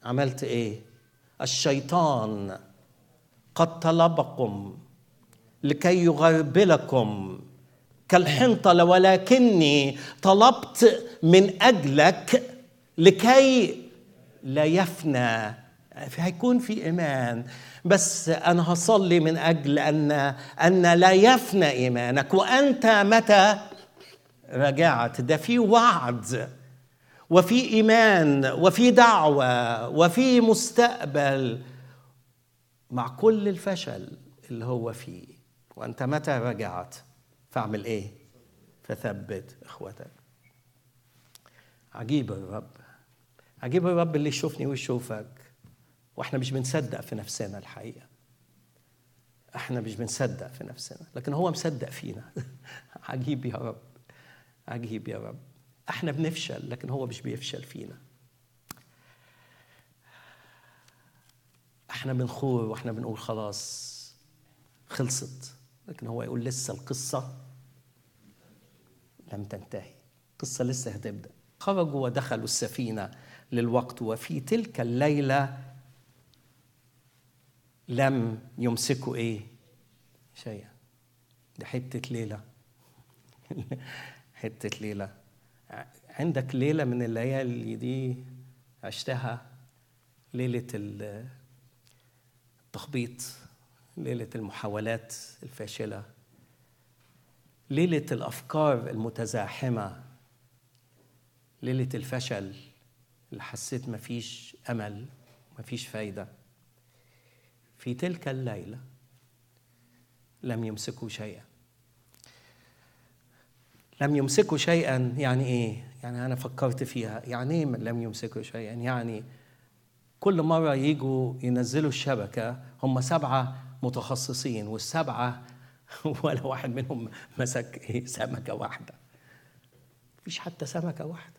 عملت ايه الشيطان قد طلبكم لكي يغربلكم كالحنطة ولكني طلبت من أجلك لكي لا يفنى هيكون في إيمان بس أنا هصلي من أجل أن أن لا يفنى إيمانك وأنت متى رجعت ده في وعد وفي إيمان وفي دعوة وفي مستقبل مع كل الفشل اللي هو فيه وأنت متى رجعت فاعمل إيه فثبت إخوتك عجيب الرب عجيب الرب اللي يشوفني ويشوفك واحنا مش بنصدق في نفسنا الحقيقه احنا مش بنصدق في نفسنا لكن هو مصدق فينا عجيب يا رب عجيب يا رب احنا بنفشل لكن هو مش بيفشل فينا احنا بنخور واحنا بنقول خلاص خلصت لكن هو يقول لسه القصة لم تنتهي القصة لسه هتبدأ خرجوا ودخلوا السفينة للوقت وفي تلك الليلة لم يمسكوا ايه شيئا دي حتة ليلة حتة ليلة عندك ليلة من الليالي دي عشتها ليلة التخبيط ليلة المحاولات الفاشلة ليلة الأفكار المتزاحمة ليلة الفشل اللي حسيت مفيش أمل مفيش فايدة في تلك الليلة لم يمسكوا شيئا لم يمسكوا شيئا يعني ايه؟ يعني انا فكرت فيها يعني ايه لم يمسكوا شيئا؟ يعني كل مرة يجوا ينزلوا الشبكة هم سبعة متخصصين والسبعة ولا واحد منهم مسك ايه سمكة واحدة مفيش حتى سمكة واحدة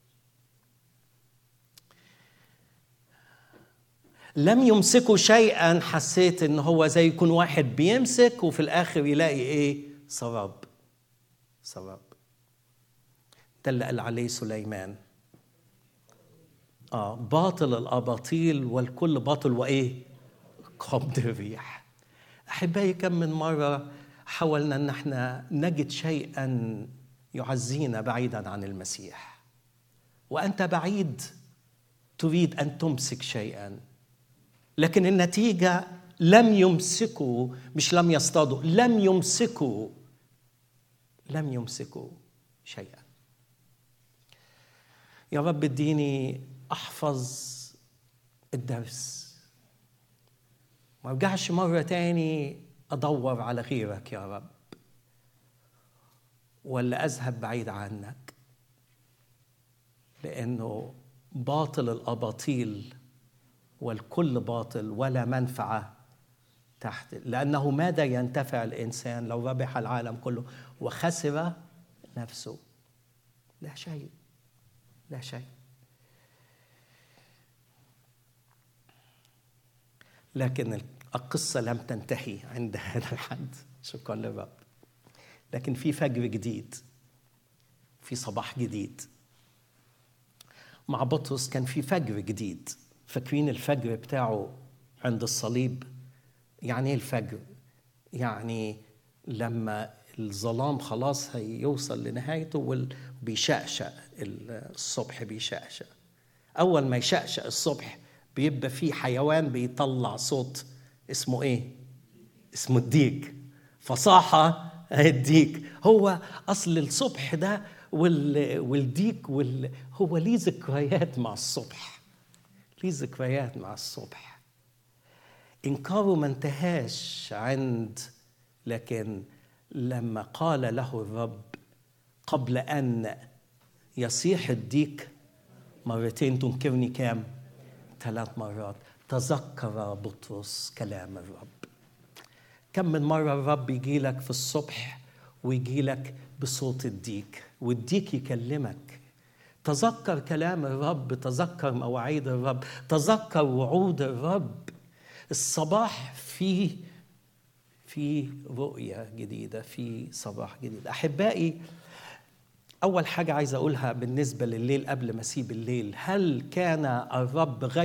لم يمسكوا شيئا حسيت ان هو زي يكون واحد بيمسك وفي الاخر يلاقي ايه سراب سراب ده اللي قال عليه سليمان اه باطل الاباطيل والكل باطل وايه قبض الريح احبائي كم من مره حاولنا ان احنا نجد شيئا يعزينا بعيدا عن المسيح وانت بعيد تريد ان تمسك شيئا لكن النتيجه لم يمسكوا مش لم يصطادوا لم يمسكوا لم يمسكوا شيئا يا رب اديني احفظ الدرس ما ارجعش مرة تاني ادور على غيرك يا رب ولا اذهب بعيد عنك لانه باطل الاباطيل والكل باطل ولا منفعه تحت لانه ماذا ينتفع الانسان لو ربح العالم كله وخسر نفسه لا شيء لا شيء لكن القصة لم تنتهي عند هذا الحد شكرا للرب لكن في فجر جديد في صباح جديد مع بطرس كان في فجر جديد فاكرين الفجر بتاعه عند الصليب يعني ايه الفجر يعني لما الظلام خلاص هيوصل لنهايته وبيشقشق الصبح بيشقشق اول ما يشقشق الصبح بيبقى في حيوان بيطلع صوت اسمه ايه اسمه الديك فصاحة الديك هو اصل الصبح ده والديك وال... هو ليه ذكريات مع الصبح ليه ذكريات مع الصبح انكاره ما انتهاش عند لكن لما قال له الرب قبل ان يصيح الديك مرتين تنكرني كام ثلاث مرات تذكر بطرس كلام الرب كم من مرة الرب يجي لك في الصبح ويجي لك بصوت الديك والديك يكلمك تذكر كلام الرب تذكر مواعيد الرب تذكر وعود الرب الصباح فيه في رؤية جديدة في صباح جديد أحبائي أول حاجة عايز أقولها بالنسبة لليل قبل ما أسيب الليل هل كان الرب غير